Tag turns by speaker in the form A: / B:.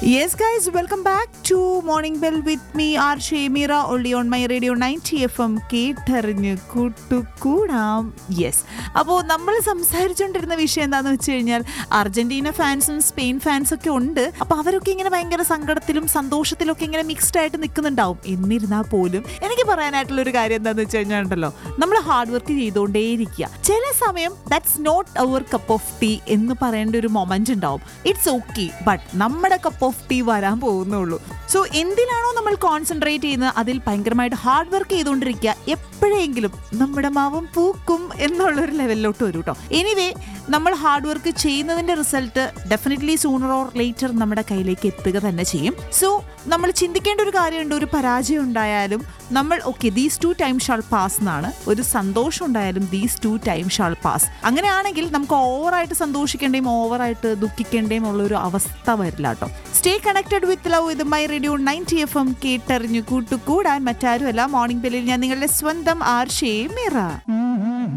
A: Yes, guys, welcome back to Morning Bell with me, R. Mira, only on my radio 90 FM. കേട്ടറിഞ്ഞ് കൂട്ടുകൂടാം yes അപ്പോൾ നമ്മൾ സംസാരിച്ചുകൊണ്ടിരുന്ന വിഷയം എന്താണെന്ന് വെച്ച് കഴിഞ്ഞാൽ അർജന്റീന ഫാൻസും സ്പെയിൻ ഫാൻസും ഒക്കെ ഉണ്ട് അപ്പോൾ അവരൊക്കെ ഇങ്ങനെ ഭയങ്കര സങ്കടത്തിലും സന്തോഷത്തിലും ഒക്കെ ഇങ്ങനെ മിക്സ്ഡ് ആയിട്ട് നിൽക്കുന്നുണ്ടാവും എന്നിരുന്നാൽ പോലും എനിക്ക് പറയാനായിട്ടുള്ള ഒരു കാര്യം എന്താണെന്ന് വെച്ച് കഴിഞ്ഞാൽ ഉണ്ടല്ലോ നമ്മൾ ഹാർഡ് വർക്ക് ചെയ്തുകൊണ്ടേയിരിക്കുക ചില സമയം that's not our cup of tea എന്ന് പറയേണ്ട ഒരു മൊമെന്റ് ഉണ്ടാവും ഇറ്റ്സ് ഓക്കെ ബട്ട് നമ്മുടെ കപ്പ് ഓഫ് ടീ വരാൻ പോകുന്നുള്ളൂ സോ എന്തിനാണോ നമ്മൾ കോൺസെൻട്രേറ്റ് ചെയ്യുന്നത് അതിൽ ഭയങ്കരമായിട്ട് ഹാർഡ് വർക്ക് ചെയ്തുകൊണ്ടിരിക്കുക എപ്പോഴെങ്കിലും നമ്മുടെ മാവും പൂക്കും എന്നുള്ളൊരു ലെവലിലോട്ട് വരും കേട്ടോ എനിവേ നമ്മൾ ഹാർഡ് വർക്ക് ചെയ്യുന്നതിന്റെ result definitely sooner or later നമ്മുടെ കയ്യിലേക്ക് എത്തുക തന്നെ ചെയ്യും സോ നമ്മൾ ചിന്തിക്കേണ്ട ഒരു കാര്യമുണ്ട് ഒരു പരാജയം ഉണ്ടായാലും നമ്മൾ okay these too time shall pass എന്നാണ് ഒരു സന്തോഷം ഉണ്ടായാലും these too time shall pass അങ്ങനെയാണെങ്കിൽ നമുക്ക് ഓവറായിട്ട് സന്തോഷിക്കേണ്ടയും ഓവറായിട്ട് ദുഃഖിക്കേണ്ടയും ഉള്ള ഒരു അവസ്ഥ വരില്ല കേട്ടോ സ്റ്റേ കണക്റ്റഡ് വിത്ത് ലവ് ഇത് my radio ninety F M കേട്ടറിഞ്ഞു കൂട്ടുകൂടാൻ മറ്റാരുമല്ല മോർണിംഗ് ബെല്ലിൽ ഞാൻ നിങ്ങളുടെ സ്വന്തം ആർഷേ മിറ